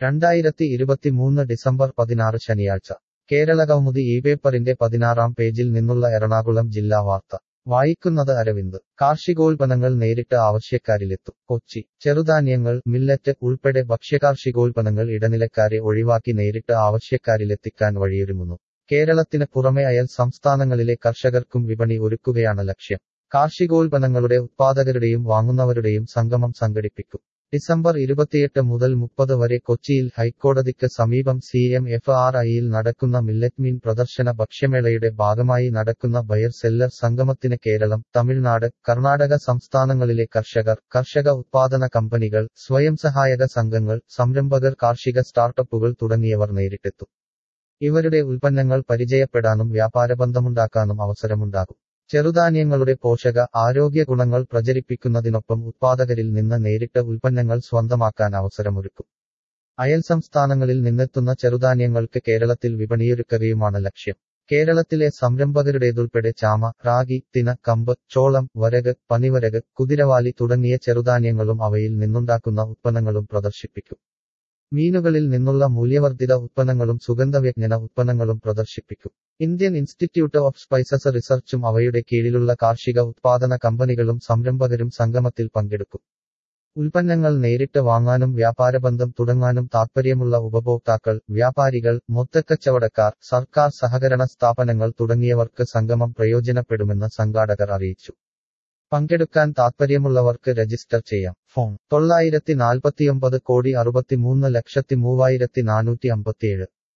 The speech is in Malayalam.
രണ്ടായിരത്തി ഇരുപത്തിമൂന്ന് ഡിസംബർ പതിനാറ് ശനിയാഴ്ച കേരളകൗമുദി ഈ പേപ്പറിന്റെ പതിനാറാം പേജിൽ നിന്നുള്ള എറണാകുളം ജില്ലാ വാർത്ത വായിക്കുന്നത് അരവിന്ദ് കാർഷികോൽപ്പന്നങ്ങൾ നേരിട്ട് ആവശ്യക്കാരിലെത്തും കൊച്ചി ചെറുധാന്യങ്ങൾ മില്ലറ്റ് ഉൾപ്പെടെ ഭക്ഷ്യകാർഷികോൽപ്പന്നങ്ങൾ ഇടനിലക്കാരെ ഒഴിവാക്കി നേരിട്ട് ആവശ്യക്കാരിലെത്തിക്കാൻ വഴിയൊരുങ്ങുന്നു കേരളത്തിന് പുറമെ അയൽ സംസ്ഥാനങ്ങളിലെ കർഷകർക്കും വിപണി ഒരുക്കുകയാണ് ലക്ഷ്യം കാർഷികോൽപ്പന്നങ്ങളുടെ ഉത്പാദകരുടെയും വാങ്ങുന്നവരുടെയും സംഗമം സംഘടിപ്പിക്കും ഡിസംബർ ഇരുപത്തിയെട്ട് മുതൽ മുപ്പത് വരെ കൊച്ചിയിൽ ഹൈക്കോടതിക്ക് സമീപം സി എം എഫ് ആർ ഐയിൽ നടക്കുന്ന മില്ലറ്റ് മീൻ പ്രദർശന ഭക്ഷ്യമേളയുടെ ഭാഗമായി നടക്കുന്ന ബയർ സെല്ലർ സംഗമത്തിന് കേരളം തമിഴ്നാട് കർണാടക സംസ്ഥാനങ്ങളിലെ കർഷകർ കർഷക ഉത്പാദന കമ്പനികൾ സ്വയം സഹായക സംഘങ്ങൾ സംരംഭകർ കാർഷിക സ്റ്റാർട്ടപ്പുകൾ തുടങ്ങിയവർ നേരിട്ടെത്തും ഇവരുടെ ഉൽപ്പന്നങ്ങൾ പരിചയപ്പെടാനും വ്യാപാരബന്ധമുണ്ടാക്കാനും അവസരമുണ്ടാകും ചെറുധാന്യങ്ങളുടെ പോഷക ആരോഗ്യ ഗുണങ്ങൾ പ്രചരിപ്പിക്കുന്നതിനൊപ്പം ഉത്പാദകരിൽ നിന്ന് നേരിട്ട് ഉൽപ്പന്നങ്ങൾ സ്വന്തമാക്കാൻ അവസരമൊരുക്കും അയൽ സംസ്ഥാനങ്ങളിൽ നിന്നെത്തുന്ന ചെറുധാന്യങ്ങൾക്ക് കേരളത്തിൽ വിപണിയൊരുക്കുകയുമാണ് ലക്ഷ്യം കേരളത്തിലെ സംരംഭകരുടേതുൾപ്പെടെ ചാമ റാഗി തിന കമ്പ് ചോളം വരക് പനിവരക് കുതിരവാലി തുടങ്ങിയ ചെറുധാന്യങ്ങളും അവയിൽ നിന്നുണ്ടാക്കുന്ന ഉത്പന്നങ്ങളും പ്രദർശിപ്പിക്കും മീനുകളിൽ നിന്നുള്ള മൂല്യവർദ്ധിത ഉത്പന്നങ്ങളും സുഗന്ധവ്യഞ്ജന ഉത്പന്നങ്ങളും പ്രദർശിപ്പിക്കും ഇന്ത്യൻ ഇൻസ്റ്റിറ്റ്യൂട്ട് ഓഫ് സ്പൈസസ് റിസർച്ചും അവയുടെ കീഴിലുള്ള കാർഷിക ഉത്പാദന കമ്പനികളും സംരംഭകരും സംഗമത്തിൽ പങ്കെടുക്കും ഉൽപ്പന്നങ്ങൾ നേരിട്ട് വാങ്ങാനും വ്യാപാരബന്ധം തുടങ്ങാനും താൽപ്പര്യമുള്ള ഉപഭോക്താക്കൾ വ്യാപാരികൾ മൊത്തക്കച്ചവടക്കാർ സർക്കാർ സഹകരണ സ്ഥാപനങ്ങൾ തുടങ്ങിയവർക്ക് സംഗമം പ്രയോജനപ്പെടുമെന്ന് സംഘാടകർ അറിയിച്ചു പങ്കെടുക്കാൻ താൽപ്പര്യമുള്ളവർക്ക് രജിസ്റ്റർ ചെയ്യാം ഫോൺ തൊള്ളായിരത്തി നാൽപ്പത്തിയൊമ്പത് കോടി അറുപത്തിമൂന്ന് ലക്ഷത്തി മൂവായിരത്തി നാനൂറ്റി അമ്പത്തിയേഴ്